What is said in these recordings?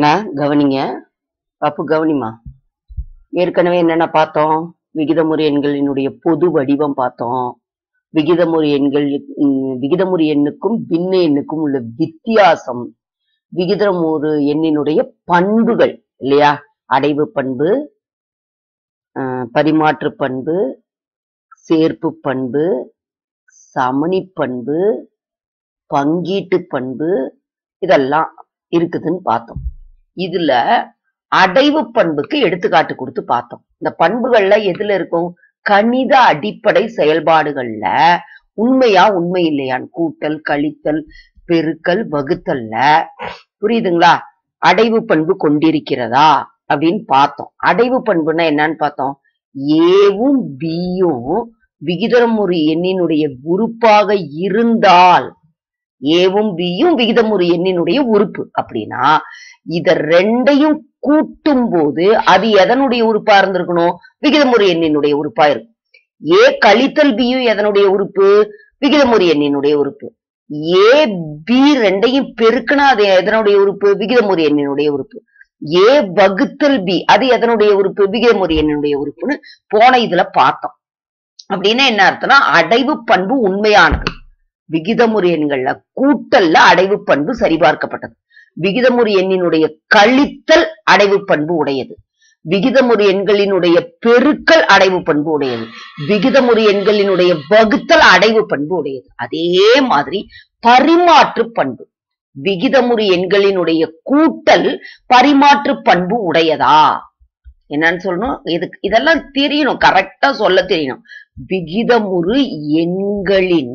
நான் கவனிங்க பாப்பு கவனிமா ஏற்கனவே என்னென்ன பார்த்தோம் விகிதமுறை எண்களினுடைய பொது வடிவம் பார்த்தோம் விகிதமுறை எண்கள் ம், விகிதமுறை எண்ணுக்கும் பின்ன எண்ணுக்கும் உள்ள வித்தியாசம் விகிதமுறு எண்ணினுடைய பண்புகள் இல்லையா அடைவு பண்பு அஹ், பரிமாற்று பண்பு சேர்ப்பு பண்பு சமணி பண்பு பங்கீட்டு பண்பு இதெல்லாம் இருக்குதுன்னு பார்த்தோம் இதுல அடைவு பண்புக்கு எடுத்துக்காட்டு கொடுத்து பார்த்தோம் இந்த பண்புகள்ல எதுல இருக்கும் கணித அடிப்படை செயல்பாடுகள்ல உண்மையா உண்மை இல்லையான்னு கூட்டல் கழித்தல் பெருக்கல் வகுத்தல்ல புரியுதுங்களா அடைவு பண்பு கொண்டிருக்கிறதா அப்படின்னு பார்த்தோம் அடைவு பண்புன்னா என்னன்னு பார்த்தோம் ஏவும் பியும் விகிதமுறு எண்ணினுடைய உறுப்பாக இருந்தால் ஏவும் பியும் விகிதமுறு எண்ணினுடைய உறுப்பு அப்படின்னா இத ரெண்டையும் கூட்டும் போது அது எதனுடைய உறுப்பா இருந்திருக்கணும் விகிதமுறு எண்ணினுடைய உறுப்பா இருக்கும் ஏ கழித்தல் பியும் எதனுடைய உறுப்பு விகிதமுறு எண்ணினுடைய உறுப்பு ஏ பி ரெண்டையும் பெருக்குனா அது எதனுடைய உறுப்பு விகிதமுறு எண்ணினுடைய உறுப்பு ஏ வகுத்தல் பி அது எதனுடைய உறுப்பு விகிதமுறு எண்ணினுடைய உறுப்புன்னு போன இதுல பார்த்தோம் அப்படின்னா என்ன அர்த்தம்னா அடைவு பண்பு உண்மையானது விகிதமுறு எண்கள்ல கூட்டல்ல அடைவு பண்பு சரிபார்க்கப்பட்டது விகிதமுறு எண்ணினுடைய கழித்தல் அடைவு பண்பு உடையது விகிதமுறு எண்களினுடைய பெருக்கல் அடைவு பண்பு உடையது விகிதமுறு எண்களினுடைய வகுத்தல் அடைவு பண்பு உடையது அதே மாதிரி பரிமாற்று பண்பு விகிதமுறு எண்களினுடைய கூட்டல் பரிமாற்று பண்பு உடையதா என்னன்னு சொல்லணும் இதுக்கு இதெல்லாம் தெரியணும் கரெக்டா சொல்ல தெரியணும் விகிதமுறு எண்களின்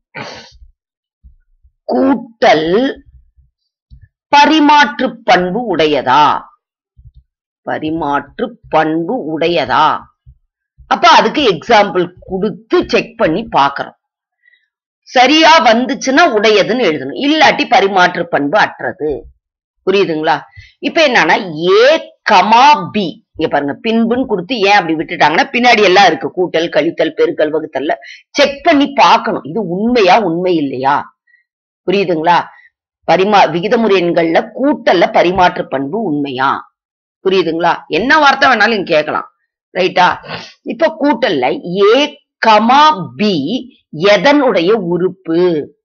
கூட்டல் பரிமாற்று பண்பு உடையதா பரிமாற்று பண்பு உடையதா அப்ப அதுக்கு எக்ஸாம்பிள் கொடுத்து செக் பண்ணி பார்க்கறோம் சரியா வந்துச்சுன்னா உடையதுன்னு எழுதணும் இல்லாட்டி பரிமாற்று பண்பு அற்றது புரியுதுங்களா இப்ப என்னன்னா ஏ கமா பி இங்க பாருங்க பின்புன்னு கொடுத்து ஏன் அப்படி விட்டுட்டாங்கன்னா பின்னாடி எல்லாம் இருக்கு கூட்டல் கழித்தல் பெருக்கல் வகுத்தல்ல செக் பண்ணி பார்க்கணும் இது உண்மையா உண்மை இல்லையா புரியுதுங்களா பரிமா விகிதமுறை எண்கள்ல கூட்டல்ல பரிமாற்று பண்பு உண்மையா புரியுதுங்களா என்ன வார்த்தை வேணாலும் நீங்க கேட்கலாம் ரைட்டா இப்ப கூட்டல்ல ஏ கமா பி எதனுடைய உறுப்பு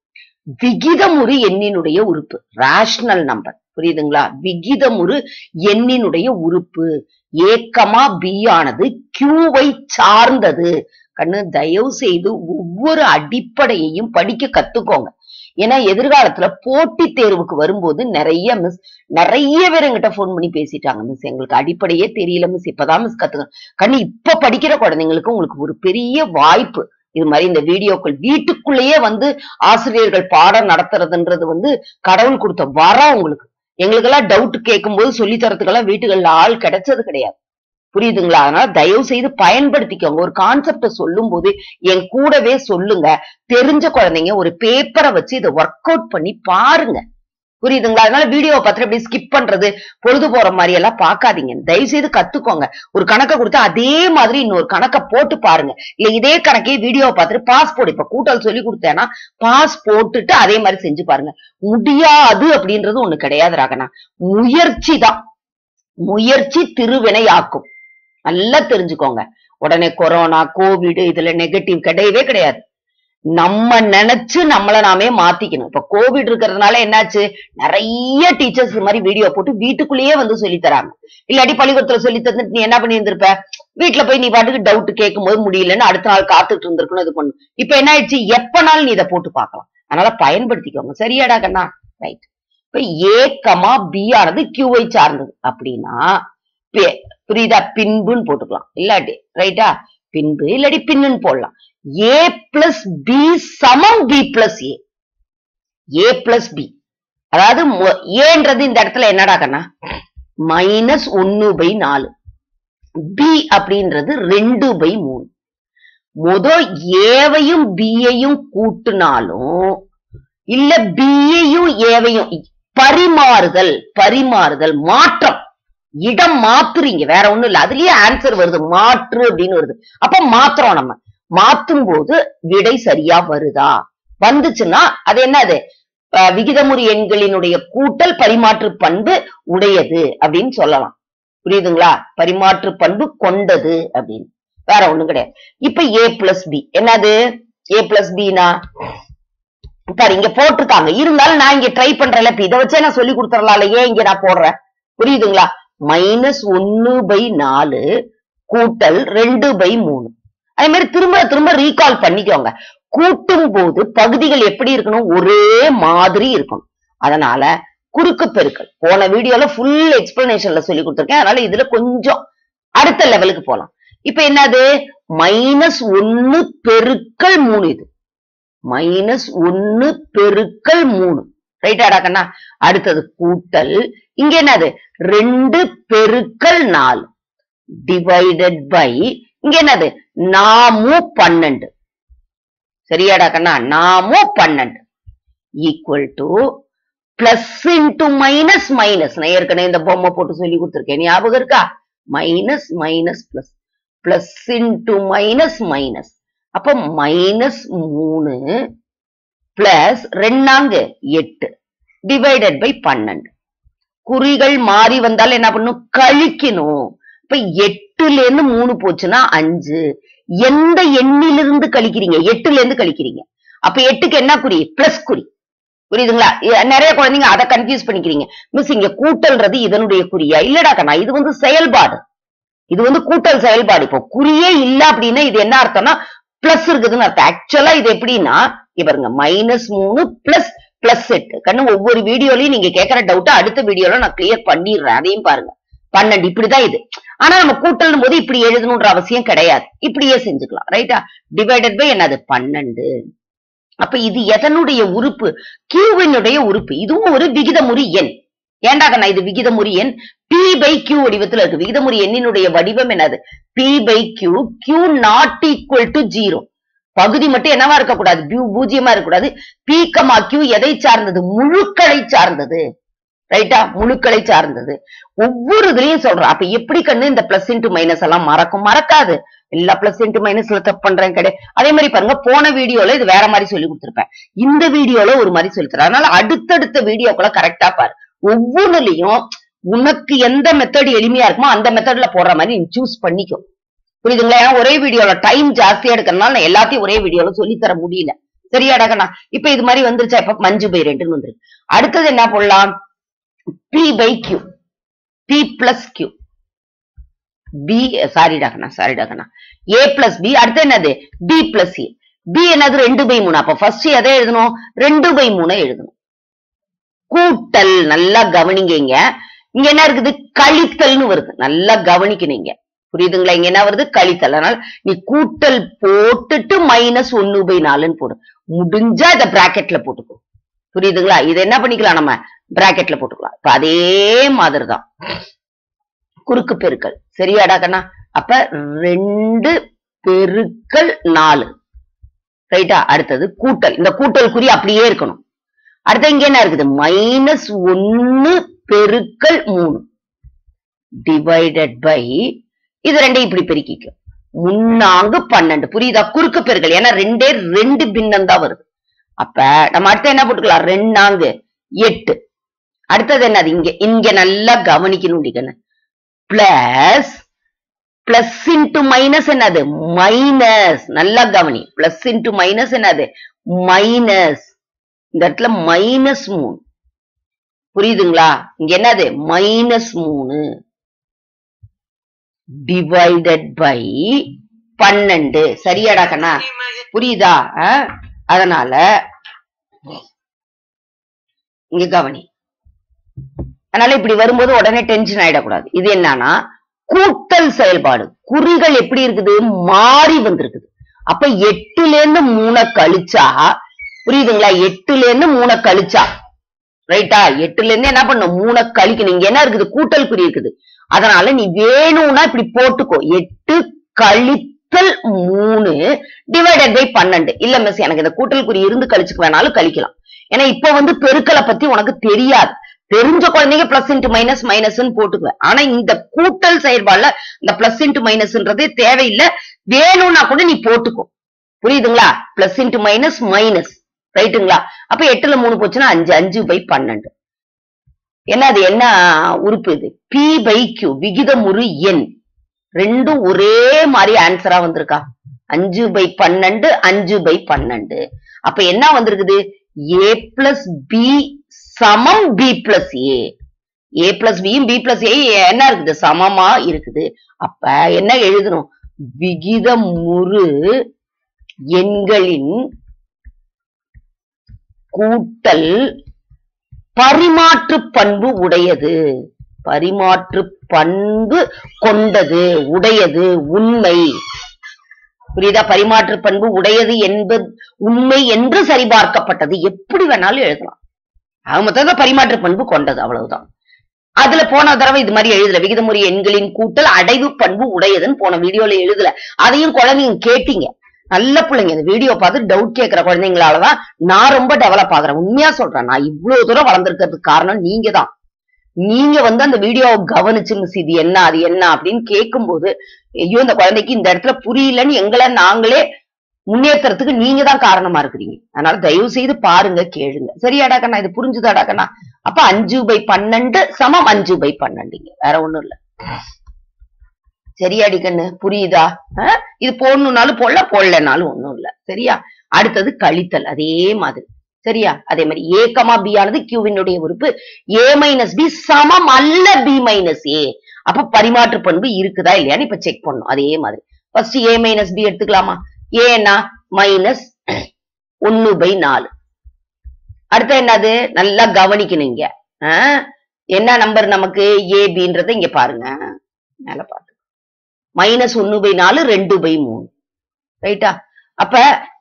விகிதமுறு எண்ணினுடைய உறுப்பு ரேஷனல் நம்பர் புரியுதுங்களா விகிதமுறு எண்ணினுடைய உறுப்பு ஏக்கமா பி ஆனது கியூவை சார்ந்தது கண்ணு தயவு செய்து ஒவ்வொரு அடிப்படையையும் படிக்க கத்துக்கோங்க ஏன்னா எதிர்காலத்துல போட்டி தேர்வுக்கு வரும்போது நிறைய மிஸ் நிறைய பேர் எங்கிட்ட ஃபோன் பண்ணி பேசிட்டாங்க மிஸ் எங்களுக்கு அடிப்படையே தெரியல மிஸ் இப்பதான் மிஸ் கத்துக்கணும் கண்ணு இப்ப படிக்கிற குழந்தைங்களுக்கு உங்களுக்கு ஒரு பெரிய வாய்ப்பு இது மாதிரி இந்த வீடியோக்கள் வீட்டுக்குள்ளேயே வந்து ஆசிரியர்கள் பாடம் நடத்துறதுன்றது வந்து கடவுள் கொடுத்த வரம் உங்களுக்கு எங்களுக்கெல்லாம் டவுட் கேட்கும்போது சொல்லி தரத்துக்கெல்லாம் வீட்டுகள்ல ஆள் கிடைச்சது கிடையாது புரியுதுங்களா அதனால தயவு செய்து பயன்படுத்திக்கோங்க ஒரு கான்செப்ட சொல்லும் போது என் கூடவே சொல்லுங்க தெரிஞ்ச குழந்தைங்க ஒரு பேப்பரை வச்சு இதை ஒர்க் அவுட் பண்ணி பாருங்க புரியுதுங்களா அதனால வீடியோவை பார்த்துட்டு அப்படியே ஸ்கிப் பண்றது பொழுது போற மாதிரி எல்லாம் பார்க்காதீங்க தயவு செய்து கத்துக்கோங்க ஒரு கணக்கை கொடுத்து அதே மாதிரி இன்னொரு கணக்கை போட்டு பாருங்க இல்ல இதே கணக்கே வீடியோவை பார்த்துட்டு பாஸ் போடு இப்ப கூட்டல் சொல்லி கொடுத்தேன்னா பாஸ் போட்டுட்டு அதே மாதிரி செஞ்சு பாருங்க முடியாது அப்படின்றது ஒண்ணு கிடையாது ராகனா முயற்சி தான் முயற்சி திருவினையாக்கும் நல்லா தெரிஞ்சுக்கோங்க உடனே கொரோனா கோவிட் இதுல நெகட்டிவ் கிடையவே கிடையாது நம்ம நினைச்சு நம்மள நாமே மாத்திக்கணும் இப்ப கோவிட் இருக்கிறதுனால என்னாச்சு நிறைய டீச்சர்ஸ் இது மாதிரி வீடியோ போட்டு வீட்டுக்குள்ளேயே வந்து சொல்லி தராங்க இல்லாட்டி பள்ளிக்கூடத்துல சொல்லி தந்துட்டு நீ என்ன பண்ணி இருந்திருப்ப வீட்டுல போய் நீ பாட்டுக்கு டவுட் கேட்கும் போது முடியலன்னு அடுத்த நாள் காத்துட்டு இருந்திருக்கணும் இது பண்ணும் இப்ப என்ன ஆயிடுச்சு எப்பனாலும் நீ இதை போட்டு பார்க்கலாம் அதனால பயன்படுத்திக்கோங்க சரியாடா கண்ணா ரைட் இப்ப ஏ கமா பி ஆனது கியூவை சார்ந்தது அப்படின்னா பே- புரியுதா பின்புன்னு போட்டுக்கலாம் இல்லாட்டி ரைட்டா பின்பு இல்லாட்டி பின்னுன்னு போடலாம் ஏ பிளஸ் பி சமம் B plus A A plus B அதாவது மொ- ஏன்றது இந்த இடத்துல என்னடா கண்ணா மைனஸ் ஒன்னு பை நாலு பி அப்படின்றது ரெண்டு பை மூணு முத ஏவையும் பியையும் கூட்டினாலும் இல்ல பியையும் ஏவையும் பரிமாறுதல் பரிமாறுதல் மாற்றம் இடம் மாத்துறீங்க வேற ஒண்ணும் இல்ல அதுலயே ஆன்சர் வருது மாற்று அப்படின்னு வருது அப்ப மாத்துறோம் நம்ம மாத்தும் போது விடை சரியா வருதா வந்துச்சுன்னா அது என்னது அஹ், விகிதமுறு எண்களினுடைய கூட்டல் பரிமாற்று பண்பு உடையது அப்படின்னு சொல்லலாம் புரியுதுங்களா பரிமாற்று பண்பு கொண்டது அப்படின்னு வேற ஒண்ணும் கிடையாது இப்ப ஏ பிளஸ் பி என்னது ஏ பிளஸ் பினா பாரு இங்க போட்டிருக்காங்க இருந்தாலும் நான் இங்க ட்ரை பண்றேன்ல இப்ப இதை வச்சே நான் சொல்லி கொடுத்துடலாம்ல ஏன் இங்க நான் போடுறேன் புரியுதுங்களா மைனஸ் ஒன்னு பை நாலு கூட்டல் ரெண்டு பை மூணு அதே மாதிரி திரும்ப திரும்ப ரீகால் பண்ணிக்கோங்க கூட்டும் போது பகுதிகள் எப்படி இருக்கணும் ஒரே மாதிரி இருக்கணும் அதனால குறுக்கு பெருக்கல் போன வீடியோல ஃபுல் எக்ஸ்பிளனேஷன்ல சொல்லி கொடுத்துருக்கேன் அதனால இதுல கொஞ்சம் அடுத்த லெவலுக்கு போலாம் இப்ப என்னது மைனஸ் ஒன்னு பெருக்கல் மூணு இது மைனஸ் ஒன்னு பெருக்கல் மூணு ரைட்டாடா கண்ணா அடுத்தது கூட்டல் இங்க என்னது ரெண்டு பெருக்கல் நாலு டிவைடட் பை இங்க என்னது நாமும் பன்னெண்டு சரியாடா கண்ணா நாமும் பன்னெண்டு equal to plus into minus minus நான் ஏற்கனவே இந்த பொம்மை போட்டு சொல்லி கொடுத்துருக்கேன் ஞாபகம் இருக்கா minus minus plus plus into minus minus அப்ப மைனஸ் மூணு பிளஸ் ரெண்டாங்கு எட்டு டிவைடட் பை பன்னெண்டு குறிகள் மாறி வந்தால் என்ன பண்ணும் கழிக்கணும் இப்ப எட்டுல இருந்து மூணு போச்சுன்னா அஞ்சு எந்த எண்ணிலிருந்து கழிக்கிறீங்க எட்டுல இருந்து கழிக்கிறீங்க அப்ப எட்டுக்கு என்ன குறி பிளஸ் குறி புரியுதுங்களா இ- நிறைய குழந்தைங்க அதை கன்ஃபியூஸ் பண்ணிக்கிறீங்க மிஸ் இங்க கூட்டல்ன்றது இதனுடைய குறியா இல்லடா கண்ணா இது வந்து செயல்பாடு இது வந்து கூட்டல் செயல்பாடு இப்போ குறியே இல்ல அப்படின்னா இது என்ன அர்த்தம்னா பிளஸ் இருக்குதுன்னு அர்த்தம் ஆக்சுவலா இது எப்படின்னா இங்க பாருங்க மைனஸ் மூணு பிளஸ் பிளஸ் எட்டு கண்ணு ஒவ்வொரு வீடியோலயும் நீங்க கேட்கற டவுட் அடுத்த வீடியோல நான் கிளியர் பண்ணிடுறேன் அதையும் பாருங்க பன்னெண்டு இப்படிதான் இது ஆனா நம்ம கூட்டல் போது இப்படி எழுதணுன்ற அவசியம் கிடையாது இப்படியே செஞ்சுக்கலாம் ரைட்டா டிவைடட் பை என்னது பன்னெண்டு அப்ப இது எதனுடைய உறுப்பு கியூவினுடைய உறுப்பு இதுவும் ஒரு விகிதமுறி எண் ஏன்டா கண்ணா இது விகிதமுறி எண் பி பை கியூ வடிவத்துல இருக்கு விகிதமுறி எண்ணினுடைய வடிவம் என்னது P by Q Q not equal to zero பகுதி மட்டும் என்னவா இருக்கக்கூடாது பூ- பூஜ்ஜியமா இருக்கக்கூடாது பி கமா கியூ எதை சார்ந்தது முழுக்களை சார்ந்தது ரைட்டா முழுக்களை சார்ந்தது ஒவ்வொரு இதுலயும் சொல்றோம் அப்ப எப்படி கண்ணு இந்த பிளஸ் இன்டு மைனஸ் எல்லாம் மறக்கும் மறக்காது எல்லா பிளஸ் இன்டு மைனஸ்ல தப்பு பண்றேன் கிடையாது அதே மாதிரி பாருங்க போன வீடியோல இது வேற மாதிரி சொல்லி கொடுத்திருப்பேன் இந்த வீடியோல ஒரு மாதிரி சொல்லி தரேன் அதனால அடுத்தடுத்த வீடியோக்குள்ள கரெக்டா பாரு ஒவ்வொன்றுலயும் உனக்கு எந்த மெத்தட் எளிமையா இருக்குமோ அந்த மெத்தட்ல போடுற மாதிரி நீ சூஸ் பண்ணிக்கோ புரியுதுங்களா ஏன்னா ஒரே வீடியோல டைம் ஜாஸ்தியா எடுக்கறதுனால நான் எல்லாத்தையும் ஒரே வீடியோல சொல்லி தர முடியல சரியாடா கண்ணா இப்ப இது மாதிரி வந்துருச்சா இப்ப மஞ்சு பை ரெண்டுன்னு வந்துருக்கு அடுத்தது என்ன போடலாம் P by Q P plus Q P சாரிடா கண்ணா சாரிடா கண்ணா ஏ பிளஸ் பி அடுத்து என்னது பி பிளஸ் ஏ பி என்னது ரெண்டு பை மூணு அப்ப ஃபர்ஸ்ட் எதை எழுதணும் ரெண்டு பை மூணை எழுதணும் கூட்டல் நல்லா கவனிங்க இங்க இங்க என்ன இருக்குது கழித்தல்னு வருது நல்லா கவனிக்கணுங்க புரியுதுங்களா இங்க என்ன வருது கழித்தல் அதனால நீ கூட்டல் போட்டுட்டு மைனஸ் ஒன்னு பை நாலுன்னு போடு முடிஞ்சா இத பிராக்கெட்ல போட்டுக்கோ புரியுதுங்களா இது என்ன பண்ணிக்கலாம் நம்ம பிராக்கெட்ல போட்டுக்கலாம் இப்ப அதே மாதிரிதான் குறுக்கு பெருக்கல் சரியாடா கண்ணா அப்ப ரெண்டு பெருக்கல் நாலு ரைட்டா அடுத்தது கூட்டல் இந்த கூட்டல் குறி அப்படியே இருக்கணும் அடுத்து இங்க என்ன இருக்குது மைனஸ் ஒன்னு பெருக்கல் மூணு டிவைடட் பை இது ரெண்டையும் இப்படி பெருக்கிக்கும் முன்னாங்கு பன்னெண்டு புரியுதா குறுக்கு பெருக்கல் ஏன்னா ரெண்டே ரெண்டு பின்னம் தான் வருது அப்ப நம்ம அடுத்து என்ன போட்டுக்கலாம் ரெண்டாங்கு எட்டு அடுத்தது என்னது இங்க இங்க நல்லா கவனிக்கணும் கண்ணு பிளஸ் பிளஸ் இன்டு மைனஸ் என்னது மைனஸ் நல்லா கவனி பிளஸ் இன்டு மைனஸ் என்னது மைனஸ் இந்த இடத்துல மைனஸ் மூணு புரியுதுங்களா இங்க என்னது மைனஸ் மூணு டிவைடட் பை பன்னெண்டு சரியாடா கண்ணா புரியுதா ஆ? அதனால இங்க கவனி அதனால இப்படி வரும்போது உடனே டென்ஷன் ஆயிடக்கூடாது இது என்னன்னா கூட்டல் செயல்பாடு குறிகள் எப்படி இருக்குது மாறி வந்திருக்குது அப்ப எட்டுல இருந்து மூணை கழிச்சா புரியுதுங்களா எட்டுல இருந்து மூணை கழிச்சா ரைட்டா எட்டுல இருந்து என்ன பண்ணும் மூணை கழிக்கணும் இங்க என்ன இருக்குது கூட்டல் குறி இருக்குது அதனால நீ வேணும்னா இப்படி போட்டுக்கோ எட்டு கழித்தல் மூணு டிவைடட் பை பன்னெண்டு இல்ல மிஸ் எனக்கு இந்த கூட்டல் குறி இருந்து கழிச்சுக்க வேணாலும் கழிக்கலாம் ஏன்னா இப்ப வந்து பெருக்கலை பத்தி உனக்கு தெரியாது தெரிஞ்ச குழந்தைங்க பிளஸ் இன்டு மைனஸ் மைனஸ்ன்னு போட்டுக்குவேன் ஆனா இந்த கூட்டல் செயல்பாடுல இந்த பிளஸ் இன்டு மைனஸ்ன்றதே தேவையில்லை வேணும்னா கூட நீ போட்டுக்கோ புரியுதுங்களா பிளஸ் இன்டு மைனஸ் மைனஸ் ரைட்டுங்களா அப்ப எட்டுல மூணு போச்சுன்னா அஞ்சு அஞ்சு பை பன்னெண்டு என்ன அது என்ன உறுப்பு இது பி பை கியூ விகிதமுறு எண் ரெண்டும் ஒரே மாதிரி ஆன்சரா வந்திருக்கா அஞ்சு பை பன்னெண்டு அஞ்சு பை பன்னெண்டு அப்ப என்ன வந்திருக்குது ஏ பிளஸ் பி சமம் B plus A A plus பியும் பி பிளஸ் ஏ என்ன இருக்குது சமமா இருக்குது அப்ப என்ன எழுதணும் விகிதமுறு எண்களின் கூட்டல் பரிமாற்று பண்பு உடையது பரிமாற்று பண்பு கொண்டது உடையது உண்மை புரியுதா பரிமாற்று பண்பு உடையது என்பது உண்மை என்று சரிபார்க்கப்பட்டது எப்படி வேணாலும் எழுதலாம் ஆக மொத்தம் பரிமாற்று பண்பு கொண்டது அவ்வளவுதான் அதுல போன தடவை இது மாதிரி எழுதல விகிதமுறை எண்களின் கூட்டல் அடைவு பண்பு உடையதுன்னு போன வீடியோல எழுதல அதையும் குழந்தைங்க கேட்டீங்க நல்ல பிள்ளைங்க இந்த வீடியோ பார்த்து டவுட் கேட்கிற குழந்தைங்களாலதான் நான் ரொம்ப டெவலப் ஆகுறேன் உண்மையா சொல்றேன் நான் இவ்வளவு தூரம் வளர்ந்துருக்கிறதுக்கு காரணம் நீங்க தான் நீங்க வந்து அந்த வீடியோவை கவனிச்சு மிஸ் இது என்ன அது என்ன அப்படின்னு கேட்கும்போது ஐயோ இந்த குழந்தைக்கு இந்த இடத்துல புரியலன்னு எங்களை நாங்களே முன்னேற்றத்துக்கு நீங்க தான் காரணமா இருக்கிறீங்க அதனால தயவு செய்து பாருங்க கேளுங்க சரியாடா கண்ணா இது புரிஞ்சுதாடா கண்ணா அப்ப அஞ்சு பை பன்னெண்டு சமம் அஞ்சு பை பன்னெண்டுங்க வேற ஒண்ணும் இல்ல சரியாடி கண்ணு புரியுதா அஹ்? இது போடணும்னாலும் போடல போடலனாலும் ஒண்ணும் இல்ல சரியா அடுத்தது கழித்தல் அதே மாதிரி சரியா அதே மாதிரி ஏ கமா பி ஆனது கியூவினுடைய உறுப்பு ஏ மைனஸ் பி சமம் அல்ல பி மைனஸ் ஏ அப்ப பரிமாற்று பண்பு இருக்குதா இல்லையான்னு இப்ப செக் பண்ணணும் அதே மாதிரி ஃபர்ஸ்ட் ஏ மைனஸ் பி எடுத்துக்கலாமா ஏன்னா மைனஸ் ஒன்னு பை நாலு அடுத்து என்னது நல்லா கவனிக்கணும் இங்க ஆஹ்? என்ன நம்பர் நமக்கு ஏபின்றத இங்க பாருங்க மேல பாத்து மைனஸ் ஒன்னு பை நாலு ரெண்டு பை மூணு ரைட்டா அப்ப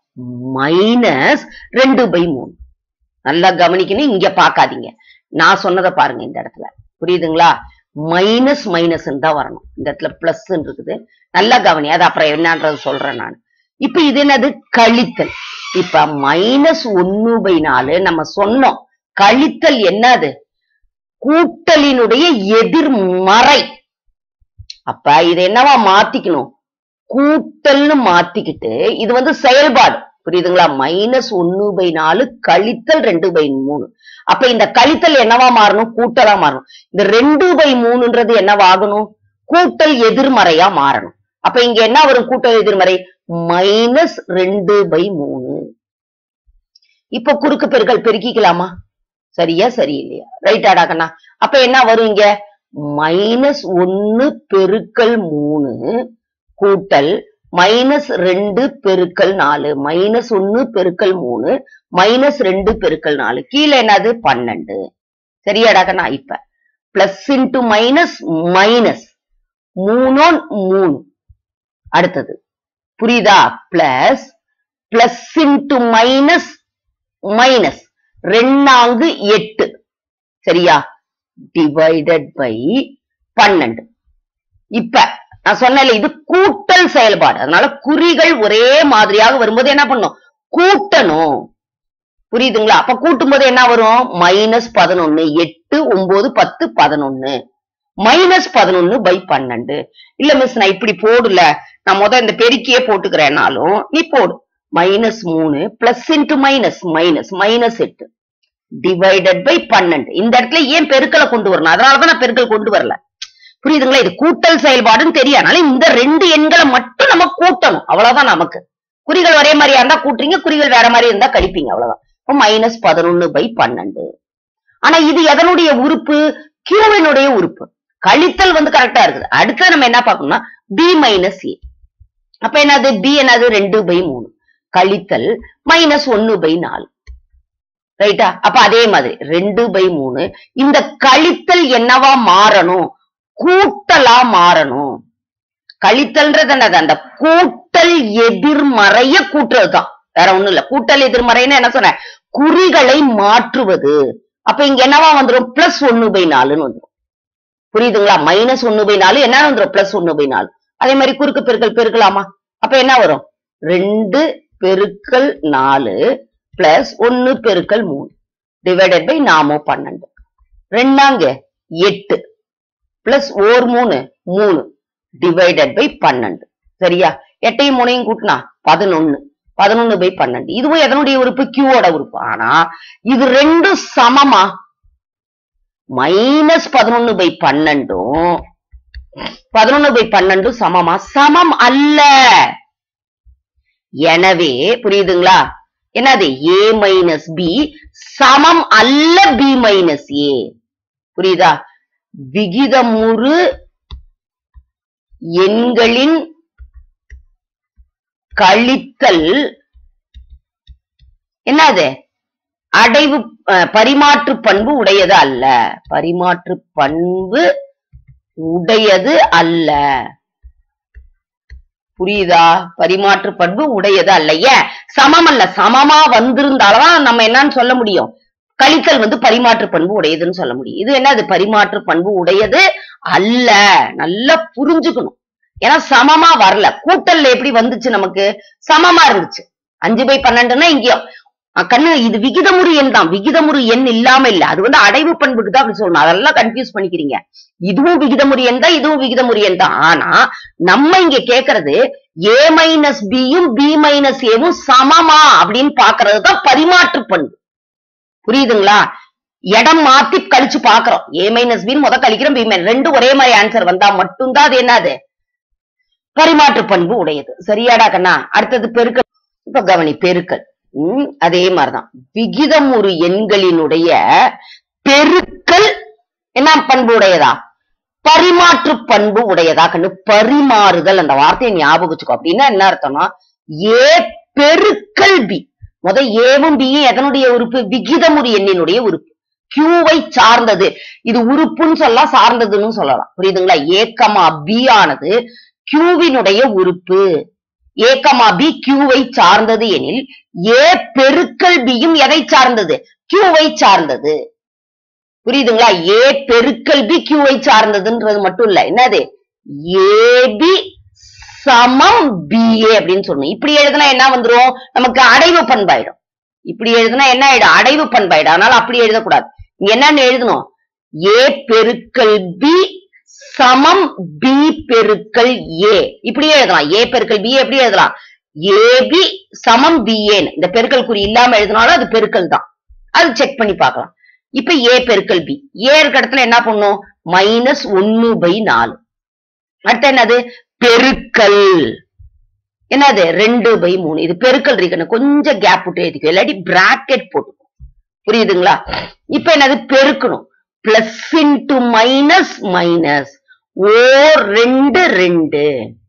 மைனஸ் ரெண்டு பை மூணு நல்லா கவனிக்கணும் இங்க பாக்காதீங்க நான் சொன்னதை பாருங்க இந்த இடத்துல புரியுதுங்களா மைனஸ் மைனஸ் தான் வரணும் இந்த இடத்துல பிளஸ் இருக்குது நல்லா கவனி அது அப்புறம் என்னன்றது சொல்றேன் நான் இப்ப இது என்னது கழித்தல் இப்ப மைனஸ் ஒன்னு பை நாலு நம்ம சொன்னோம் கழித்தல் என்னது கூட்டலினுடைய எதிர்மறை அப்ப இது என்னவா மாத்திக்கணும் கூட்டல்னு மாத்திக்கிட்டு இது வந்து செயல்பாடு புரியுதுங்களா மைனஸ் ஒன்னு பை நாலு கழித்தல் ரெண்டு பை மூணு அப்ப இந்த கழித்தல் என்னவா மாறணும் கூட்டலா மாறணும் இந்த ரெண்டு பை மூணுன்றது என்னவாகணும் கூட்டல் எதிர்மறையா மாறணும் அப்ப இங்க என்ன வரும் கூட்டல் எதிர்மறை மைனஸ் ரெண்டு பை மூணு இப்ப குறுக்கு பெருக்கல் பெருக்கிக்கலாமா சரியா சரியில்லையா ரைட்டாடா கண்ணா அப்ப என்ன வரும் இங்க மைனஸ் ஒன்னு பெருக்கல் மூணு கூட்டல் மைனஸ் ரெண்டு பெருக்கல் நாலு மைனஸ் ஒன்னு பெருக்கல் மூணு மைனஸ் ரெண்டு பெருக்கல் நாலு கீழே என்னது பன்னெண்டு சரியாடா கண்ணா இப்ப பிளஸ் இன்டு மைனஸ் மைனஸ் மூணோன் மூணு அடுத்தது புரியுதா plus plus into minus minus ரெண்டாங்கு எட்டு சரியா டிவைடட் பை பன்னெண்டு இப்ப நான் சொன்னேன்ல இது கூட்டல் செயல்பாடு அதனால குறிகள் ஒரே மாதிரியாக வரும்போது என்ன பண்ணும் கூட்டணும் புரியுதுங்களா அப்ப கூட்டும் போது என்ன வரும் மைனஸ் பதினொன்னு எட்டு ஒன்பது பத்து பதினொன்னு மைனஸ் பதினொன்னு பை பன்னெண்டு இல்ல மிஸ் நான் இப்படி போடல நான் முத இந்த பெருக்கியே போட்டுக்கிறேன்னாலும் நீ போடு மைனஸ் மூணு plus into minus minus minus எட்டு டிவைடட் பை பன்னெண்டு இந்த இடத்துல ஏன் பெருக்கலை கொண்டு வரணும் அதனாலதான் நான் பெருக்கல் கொண்டு வரல புரியுதுங்களா இது கூட்டல் செயல்பாடுன்னு தெரியும் அதனால இந்த ரெண்டு எண்களை மட்டும் நம்ம கூட்டணும் அவ்வளவுதான் நமக்கு குறிகள் ஒரே மாதிரியா இருந்தா கூட்டுறீங்க குறிகள் வேற மாதிரி இருந்தா கழிப்பீங்க அவ்வளவுதான் இப்போ மைனஸ் பதினொன்னு பை பன்னெண்டு ஆனா இது எதனுடைய உறுப்பு கியூவினுடைய உறுப்பு கழித்தல் வந்து கரெக்டா இருக்குது அடுத்து நம்ம என்ன பார்க்கணும்னா பி மைனஸ் ஏ அப்ப என்னது பி என்னது ரெண்டு பை மூணு கழித்தல் மைனஸ் ஒன்னு பை நாலு ரைட்டா அப்ப அதே மாதிரி ரெண்டு பை மூணு இந்த கழித்தல் என்னவா மாறணும் கூட்டலா மாறணும் கழித்தல்ன்றது என்னது அந்த கூட்டல் எதிர்மறைய கூட்டுறது தான் வேற ஒண்ணும் இல்ல கூட்டல் எதிர்மறைன்னு என்ன சொன்னேன் குறிகளை மாற்றுவது அப்ப இங்க என்னவா வந்துரும் பிளஸ் ஒன்னு பை நாலுன்னு வந்துரும் புரியுதுங்களா மைனஸ் ஒன்னு பை நாலு என்ன வந்துரும் பிளஸ் ஒன்னு பை நாலு அதே மாதிரி குறுக்கு பெருக்கல் பெருக்கலாமா அப்ப என்ன வரும் ரெண்டு பெருக்கல் நாலு பிளஸ் ஒன்னு பெருக்கல் மூணு டிவைடட் பை நாமோ பன்னெண்டு ரெண்டாங்க எட்டு பிளஸ் ஓர் மூணு மூணு டிவைடட் பை பன்னெண்டு சரியா எட்டையும் மூணையும் கூட்டினா பதினொன்னு பதினொன்னு பை பன்னெண்டு இதுவும் எதனுடைய உறுப்பு கியூவோட உறுப்பு ஆனா இது ரெண்டும் சமமா மைனஸ் பதினொன்னு பை பன்னெண்டும் பதினொன்னு பை பன்னெண்டும் சமமா சமம் அல்ல எனவே புரியுதுங்களா என்னது ஏ மைனஸ் பி சமம் அல்ல பி மைனஸ் ஏ புரியுதா விகிதமுறு எண்களின் கழித்தல் என்னது அடைவு அஹ், பரிமாற்று பண்பு உடையது அல்ல பரிமாற்று பண்பு உடையது அல்ல புரியுதா பரிமாற்று பண்பு உடையது அல்ல ஏன் சமம் அல்ல சமமா வந்திருந்தால்தான் நம்ம என்னன்னு சொல்ல முடியும் கழித்தல் வந்து பரிமாற்று பண்பு உடையதுன்னு சொல்ல முடியும் இது என்னது பரிமாற்று பண்பு உடையது அல்ல நல்லா புரிஞ்சுக்கணும் ஏன்னா சமமா வரல கூட்டல்ல எப்படி வந்துச்சு நமக்கு சமமா இருந்துச்சு அஞ்சு பை பன்னெண்டுன்னா இங்கேயும் அஹ் கண்ணு இது விகிதமுறு எண் தான் விகிதமுறு எண் இல்லாம இல்ல அது வந்து அடைவு பண்புக்கு தான் அப்படி சொல்லணும் அதெல்லாம் கன்ஃபியூஸ் பண்ணிக்கிறீங்க இதுவும் விகிதமுறு எண் தான் இதுவும் விகிதமுறு எண் தான் ஆனா நம்ம இங்க கேக்குறது ஏ மைனஸ் பியும் பி மைனஸ் ஏவும் சமமா அப்படின்னு பாக்குறது தான் பரிமாற்று பண்பு புரியுதுங்களா இடம் மாத்தி கழிச்சு பாக்குறோம் ஏ மைனஸ் பின்னு முத கழிக்கிறோம் பி மைனஸ் ரெண்டு ஒரே மாதிரி ஆன்சர் வந்தா மட்டும்தான் அது என்னது பரிமாற்று பண்பு உடையது சரியாடா கண்ணா அடுத்தது பெருக்கல் இப்ப கவனி பெருக்கல் ம், அதே மாதிரிதான் விகிதம் ஒரு எண்களினுடைய பெருக்கல் என்ன பண்பு உடையதா பரிமாற்று பண்பு உடையதா கண்ணு பரிமாறுதல் அந்த வார்த்தையை ஞாபகம் வச்சுக்கோ அப்படின்னா என்ன அர்த்தம்னா ஏ பெருக்கல் பி முத ஏவும் பியும் எதனுடைய உறுப்பு விகிதமுறு எண்ணினுடைய உறுப்பு கியூவை சார்ந்தது இது உறுப்புன்னு சொல்லலாம் சார்ந்ததுன்னு சொல்லலாம் புரியுதுங்களா ஏக்கமா பி ஆனது கியூவினுடைய உறுப்பு ஏக்கமா பி கியூவை சார்ந்தது எனில் ஏ பெருக்கல் பியும் எதை சார்ந்தது கியூவை சார்ந்தது புரியுதுங்களா ஏ பெருக்கல் பி கியூவை சார்ந்ததுன்றது மட்டும் இல்ல என்னது ஏபி சமம் பிஏ அப்படின்னு சொல்லணும் இப்படி எழுதுனா என்ன வந்துரும் நமக்கு அடைவு பண்பாயிடும் இப்படி எழுதுனா என்ன ஆயிடும் அடைவு பண்பாயிடும் அதனால அப்படி எழுதக்கூடாது இங்க என்னன்னு எழுதணும் ஏ பெருக்கல் பி சமம் பி பெருக்கல் ஏ இப்படியே எழுதலாம் ஏ பெருக்கல் பி எப்படி எழுதலாம் ஏபி சமம் பிஏன்னு இந்த பெருக்கல் குறி இல்லாம எழுதினாலும் அது பெருக்கல் தான் அது செக் பண்ணி பார்க்கலாம் இப்ப ஏ பெருக்கல் பி ஏ இருக்க இடத்துல என்ன பண்ணும் மைனஸ் ஒன்னு பை நாலு அடுத்து என்னது பெருக்கல் என்னது ரெண்டு பை மூணு இது பெருக்கல் இருக்கணும் கொஞ்சம் கேப் விட்டு எழுதிக்கோ இல்லாட்டி பிராக்கெட் போட்டுக்கோ புரியுதுங்களா இப்ப என்னது பெருக்கணும் பிளஸ் இன்டு மைனஸ் மைனஸ் ஓ ரெண்டு ரெண்டு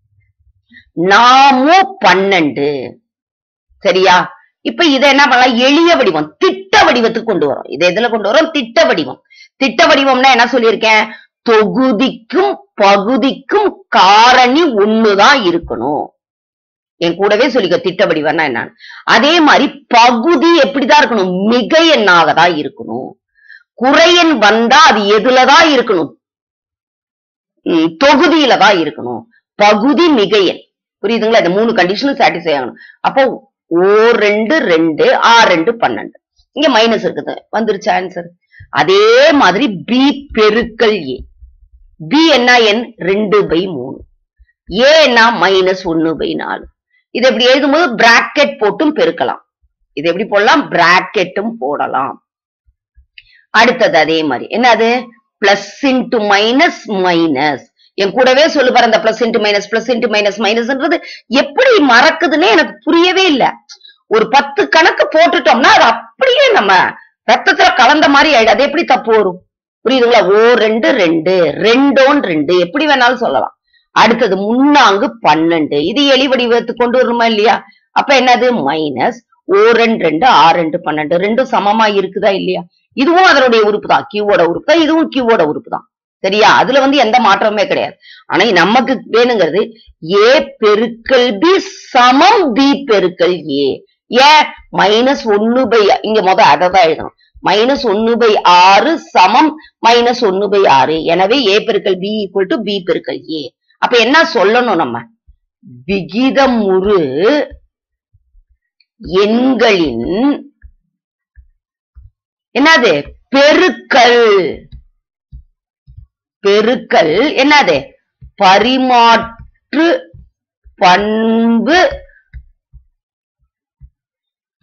நாமும் பன்னெண்டு சரியா இப்ப இதை என்ன பண்ணலாம் எளிய வடிவம் திட்ட வடிவத்துக்கு கொண்டு வரோம் இதை எதுல கொண்டு வரோம் திட்ட வடிவம் திட்ட வடிவம்னா என்ன சொல்லியிருக்கேன் தொகுதிக்கும் பகுதிக்கும் காரணி ஒண்ணுதான் இருக்கணும் என் கூடவே சொல்லிக்க திட்ட வடிவம்னா என்னன்னு அதே மாதிரி பகுதி எப்படிதான் இருக்கணும் மிக எண்ணாக தான் இருக்கணும் குறையன் வந்தா அது எதுலதான் இருக்கணும் ம், தொகுதியில தான் இருக்கணும் பகுதி மிகையன் புரியுதுங்களா இந்த மூணு கண்டிஷனும் சாட்டிஸ்ஃபை ஆகணும் அப்போ ஓ ரெண்டு ரெண்டு ஆ ரெண்டு பன்னெண்டு இங்க மைனஸ் இருக்குது வந்துருச்சு ஆன்சர் அதே மாதிரி பி பெருக்கல் ஏ பி என்ன எண் ரெண்டு பை மூணு ஏ என்ன மைனஸ் ஒன்னு பை நாலு இது எப்படி எழுதும்போது பிராக்கெட் போட்டும் பெருக்கலாம் இது எப்படி போடலாம் பிராக்கெட்டும் போடலாம் அடுத்தது அதே மாதிரி என்னது பிளஸ் இன்டு மைனஸ் மைனஸ் என் கூடவே சொல்லு பாரு அந்த plus into minus plus into minus மைனஸ்ன்றது எப்படி மறக்குதுன்னே எனக்கு புரியவே இல்ல ஒரு பத்து கணக்கு போட்டுட்டோம்னா அது அப்படியே நம்ம ரத்தத்துல கலந்த மாதிரி ஆயிடும் அது எப்படி தப்பு வரும் புரியுதுங்களா ஓ ரெண்டு ரெண்டு ரெண்டோன் ரெண்டு எப்படி வேணாலும் சொல்லலாம் அடுத்தது முன்னாங்கு பன்னெண்டு இது எலி வடிவத்துக்கு கொண்டு வரணுமா இல்லையா அப்ப என்னது மைனஸ் ஓ ரெண்டு ரெண்டு ஆ ரெண்டு பன்னெண்டு ரெண்டும் சமமா இருக்குதா இல்லையா இதுவும் அதனுடைய உறுப்பு தான் கியூவோட உறுப்பு தான் இதுவும் கியூவோட உறுப்பு தான் சரியா அதுல வந்து எந்த மாற்றமுமே கிடையாது ஆனா நமக்கு வேணுங்கிறது ஏ பெருக்கல் பி சமம் பி பெருக்கல் ஏ ஏன் மைனஸ் ஒன்னு பை இங்க முத அதை தான் எழுதணும் மைனஸ் ஒன்னு பை ஆறு சமம் மைனஸ் ஒன்னு பை ஆறு எனவே ஏ பெருக்கல் பி ஈக்குவல் டு பி பெருக்கல் ஏ அப்ப என்ன சொல்லணும் நம்ம விகிதமுறு எண்களின் என்னது பெருக்கல் பெருக்கல் என்னது பரிமாற்று பண்பு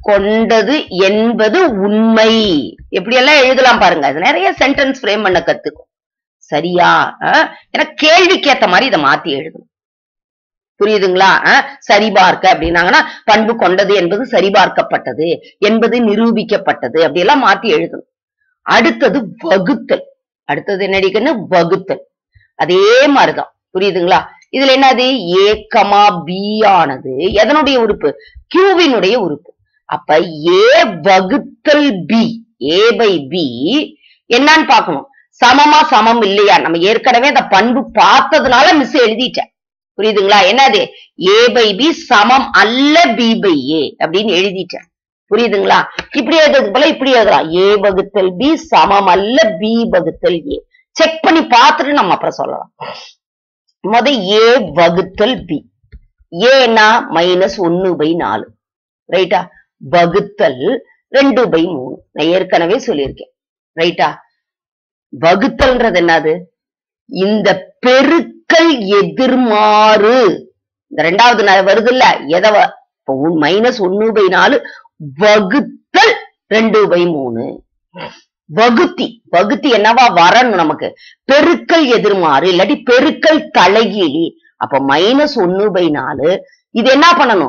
கொண்டது என்பது உண்மை எப்படி எல்லாம் எழுதலாம் பாருங்க அது நிறைய சென்டென்ஸ் ஃப்ரேம் பண்ண கத்துக்கும் சரியா அஹ்? ஏன்னா கேள்விக்கு ஏத்த மாதிரி இதை மாத்தி எழுதணும் புரியுதுங்களா அஹ்? சரிபார்க்க அப்படின்னாங்கன்னா பண்பு கொண்டது என்பது சரிபார்க்கப்பட்டது என்பது நிரூபிக்கப்பட்டது அப்படி எல்லாம் மாத்தி எழுதணும் அடுத்தது வகுத்தல் அடுத்தது என்னடிக்கன்னு வகுத்தல் அதே மாதிரிதான் புரியுதுங்களா இதுல என்னது ஏ கமா பி ஆனது எதனுடைய உறுப்பு கியூவினுடைய உறுப்பு அப்ப ஏ வகுத்தல் பி ஏ பை பி என்னன்னு பார்க்கணும் சமமா சமம் இல்லையா நம்ம ஏற்கனவே அந்த பண்பு பார்த்ததுனால மிஸ் எழுதிட்டேன் புரியுதுங்களா என்னது ஏ பை பி சமம் அல்ல பி பை ஏ அப்படின்னு எழுதிட்டேன் புரியுதுங்களா இப்படி எழுதுறது போல இப்படி எழுதலாம் ஏ வகுத்தல் பி சமம் அல்ல பி வகுத்தல் ஏ செக் பண்ணி பார்த்துட்டு நம்ம அப்புறம் சொல்லலாம் முத ஏ வகுத்தல் பி ஏன்னா மைனஸ் ஒன்னு பை நாலு ரைட்டா வகுத்தல் ரெண்டு பை மூணு நான் ஏற்கனவே சொல்லியிருக்கேன் ரைட்டா வகுத்தல்ன்றது என்னது இந்த பெருக்கல் எதிர்மாறு இந்த ரெண்டாவது ந- வருது இல்ல எதை மைனஸ் ஒன்னு பை நாலு வகுத்தல் ரெண்டு பை மூணு வகுத்தி வகுத்தி என்னவா வரணும் நமக்கு பெருக்கல் எதிர்மாறு இல்லாட்டி பெருக்கல் தலைகீழி அப்ப மைனஸ் ஒன்னு பை நாலு இது என்ன பண்ணணும்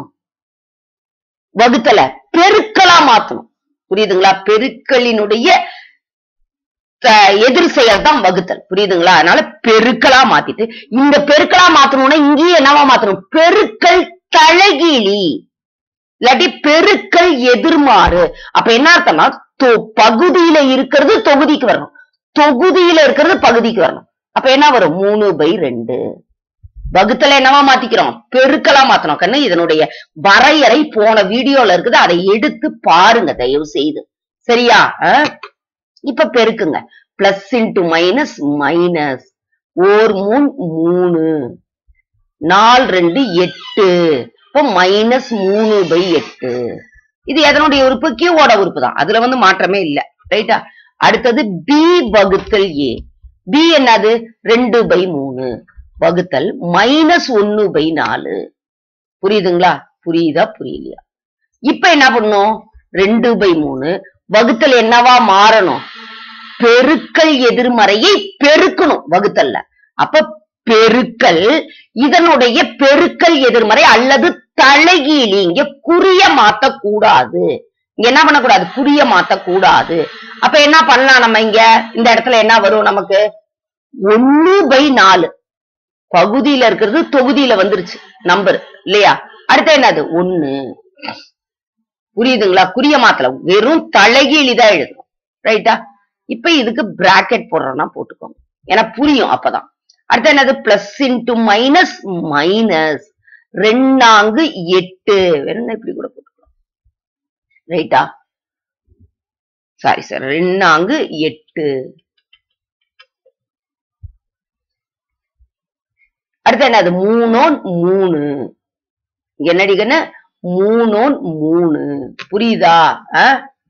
வகுத்தல பெருக்கலா மாத்தணும் புரியுதுங்களா பெருக்கலினுடைய த- எதிர் செயல் தான் வகுத்தல் புரியுதுங்களா அதனால பெருக்கலா மாத்திட்டு இந்த பெருக்கலா மாத்தணும்னா இங்கேயே என்னவா மாத்தணும் பெருக்கல் தலைகீழி இல்லாட்டி பெருக்கல் எதிர்மாறு அப்ப என்ன அர்த்தம்னா தொ- பகுதியில இருக்கிறது தொகுதிக்கு வரணும் தொகுதியில இருக்கிறது பகுதிக்கு வரணும் அப்ப என்ன வரும் மூணு பை ரெண்டு வகுத்தல என்னவா மாத்திக்கிறோம் பெருக்கலா மாத்தணும் கண்ணு இதனுடைய வரையறை போன வீடியோல இருக்குது அதை எடுத்து பாருங்க தயவு செய்து சரியா அஹ்? இப்ப பெருக்குங்க பிளஸ் இன்டு மைனஸ் மைனஸ் ஓர் மூணு மூணு நாலு ரெண்டு எட்டு இப்போ மைனஸ் மூணு பை எட்டு இது எதனுடைய உறுப்பு கியூவோட உறுப்பு தான் அதுல வந்து மாற்றமே இல்ல ரைட்டா அடுத்தது பி வகுத்தல் ஏ பி என்னது ரெண்டு பை மூணு வகுத்தல் மைனஸ் ஒன்னு பை நாலு புரியுதுங்களா புரியுதா புரியலையா இப்ப என்ன பண்ணும் ரெண்டு பை மூணு வகுத்தல் என்னவா மாறணும் பெருக்கல் எதிர்மறையை பெருக்கணும் வகுத்தல்ல அப்ப பெருக்கல் இதனுடைய பெருக்கல் எதிர்மறை அல்லது தலைகீழி இங்க குறிய மாத்த கூடாது இங்க என்ன பண்ணக்கூடாது குறிய மாத்த கூடாது அப்ப என்ன பண்ணலாம் நம்ம இங்க இந்த இடத்துல என்ன வரும் நமக்கு ஒன்னு பை நாலு பகுதியில இருக்கிறது தொகுதியில வந்துருச்சு நம்பர் இல்லையா அடுத்து என்னது ஒன்னு புரியுதுங்களா குறிய மாத்தல வெறும் தலைகீழி தான் எழுதணும் ரைட்டா இப்ப இதுக்கு பிராக்கெட் போடுறோம்னா போட்டுக்கோங்க ஏன்னா புரியும் அப்பதான் அடுத்து என்னது பிளஸ் இன்டு மைனஸ் மைனஸ் ரெண்டாங்கு எட்டு வேணும்னா இப்படி கூட போட்டுக்கலாம் ரைட்டா சாரி சார் ரெண்டாங்கு எட்டு அடுத்து என்னது மூணோன் மூணு இங்க என்னடி கண்ணு மூணோன் மூணு புரியுதா ஆ?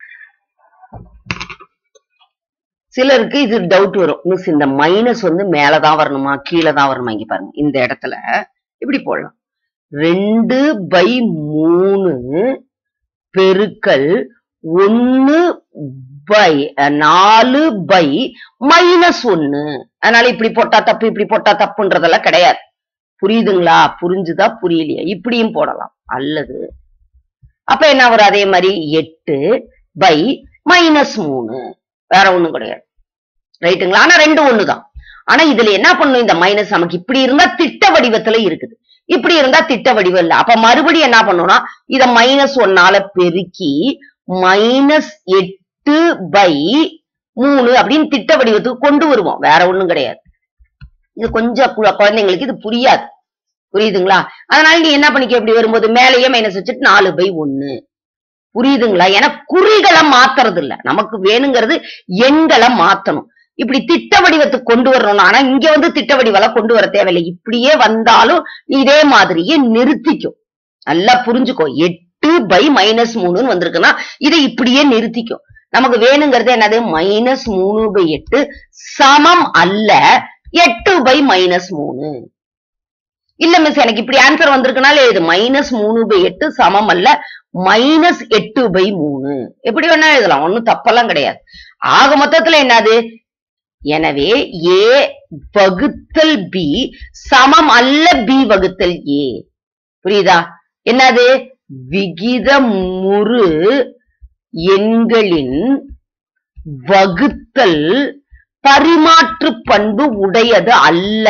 சிலருக்கு இது டவுட் வரும் மிஸ் இந்த மைனஸ் வந்து மேலதான் வரணுமா கீழே தான் வரணுமா இங்க பாருங்க இந்த இடத்துல இப்படி போடலாம் ரெண்டு பை மூணு பெருக்கல் ஒன்னு பை நாலு பை மைனஸ் ஒன்னு அதனால இப்படி போட்டா தப்பு இப்படி போட்டா தப்புன்றதெல்லாம் கிடையாது புரியுதுங்களா புரிஞ்சுதா புரியலையா இப்படியும் போடலாம் அல்லது அப்ப என்ன வரும் அதே மாதிரி எட்டு பை மைனஸ் மூணு வேற ஒண்ணும் கிடையாது ரைட்டுங்களா ஆனா ரெண்டு ஒண்ணுதான் ஆனா இதுல என்ன பண்ணும் இந்த மைனஸ் நமக்கு இப்படி இருந்தா திட்ட வடிவத்துல இருக்குது இப்படி இருந்தா திட்ட வடிவம் இல்ல அப்ப மறுபடியும் என்ன பண்ணணும்னா இத மைனஸ் ஒன்னால பெருக்கி மைனஸ் எட்டு பை மூணு அப்படின்னு திட்ட வடிவத்துக்கு கொண்டு வருவோம் வேற ஒண்ணும் கிடையாது இது கொஞ்சம் கு- குழந்தைங்களுக்கு இது புரியாது புரியுதுங்களா அதனால நீ என்ன பண்ணிக்க இப்படி வரும்போது மேலேயே மைனஸ் வச்சுட்டு நாலு பை ஒண்ணு புரியுதுங்களா ஏன்னா குறிகளை மாத்துறது இல்ல நமக்கு வேணுங்கிறது எண்களை மாத்தணும் இப்படி திட்ட வடிவத்துக்கு கொண்டு வரணும் ஆனா இங்க வந்து திட்ட வடிவெல்லாம் கொண்டு வர தேவையில்லை இப்படியே வந்தாலும் நீ இதே மாதிரியே நிறுத்திக்கும் நல்லா புரிஞ்சுக்கோ எட்டு பை மைனஸ் மூணுன்னு வந்திருக்குன்னா இதை இப்படியே நிறுத்திக்கும் நமக்கு வேணுங்கிறது என்னது மைனஸ் மூணு பை எட்டு சமம் அல்ல எட்டு பை மைனஸ் மூணு இல்ல மிஸ் எனக்கு இப்படி ஆன்சர் வந்திருக்குனால எழுது மைனஸ் மூணு பை எட்டு சமம் அல்ல மைனஸ் எட்டு பை மூணு எப்படி வேணா எழுதலாம் ஒண்ணும் தப்பெல்லாம் கிடையாது ஆக மொத்தத்துல என்னது எனவே ஏ வகுத்தல் பி சமம் அல்ல பி வகுத்தல் ஏ புரியுதா என்னது விகிதமுறு எண்களின் வகுத்தல் பரிமாற்று பண்பு உடையது அல்ல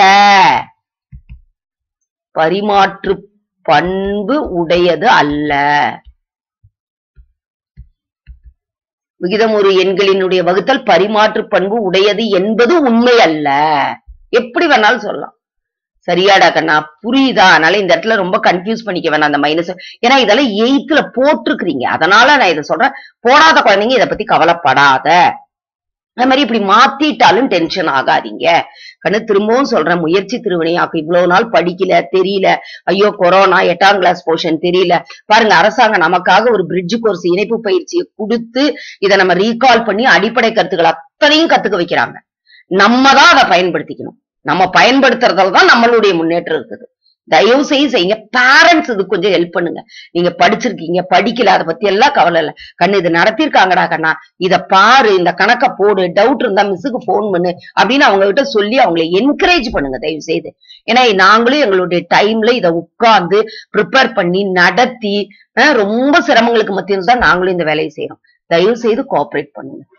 பரிமாற்று பண்பு உடையது அல்ல விகிதமுறு எண்களினுடைய வகுத்தல் பரிமாற்று பண்பு உடையது என்பது உண்மை அல்ல எப்படி வேணாலும் சொல்லலாம் சரியாடா கண்ணா புரியுதா அதனால இந்த இடத்துல ரொம்ப கன்ஃபியூஸ் பண்ணிக்க வேணாம் அந்த மைனஸ் ஏன்னா இதெல்லாம் எயித்துல போட்டிருக்கிறீங்க அதனால நான் இதை சொல்றேன் போடாத குழந்தைங்க இதை பத்தி கவலைப்படாத அது மாதிரி இப்படி மாத்திட்டாலும் டென்ஷன் ஆகாதீங்க கண்ணு திரும்பவும் சொல்றேன் முயற்சி திருவினையாக்கும் இவ்வளவு நாள் படிக்கல தெரியல ஐயோ கொரோனா எட்டாம் கிளாஸ் போர்ஷன் தெரியல பாருங்க அரசாங்கம் நமக்காக ஒரு பிரிட்ஜ் கோர்ஸ் இணைப்பு பயிற்சியை கொடுத்து இதை நம்ம ரீகால் பண்ணி அடிப்படை கருத்துக்கள் அத்தனையும் கத்துக்க வைக்கிறாங்க நம்ம தான் அதை பயன்படுத்திக்கணும் நம்ம பயன்படுத்துறதுல தான் நம்மளுடைய முன்னேற்றம் இருக்குது தயவு செய்து செய்யுங்க பேரண்ட்ஸ் இது கொஞ்சம் ஹெல்ப் பண்ணுங்க நீங்க படிச்சிருக்கீங்க படிக்கல அதை பத்தி எல்லாம் கவலை இல்ல கண்ணு இது நடத்திருக்காங்கடா கண்ணா இத பாரு இந்த கணக்க போடு டவுட் இருந்தா மிஸ்ஸுக்கு போன் பண்ணு அப்படின்னு அவங்க கிட்ட சொல்லி அவங்களை என்கரேஜ் பண்ணுங்க தயவு செய்து ஏன்னா நாங்களும் எங்களுடைய டைம்ல இத உட்கார்ந்து ப்ரிப்பேர் பண்ணி நடத்தி அஹ், ரொம்ப சிரமங்களுக்கு மத்தியில் தான் நாங்களும் இந்த வேலையை செய்யறோம் தயவு செய்து கோஆபரேட் பண்ணுங்க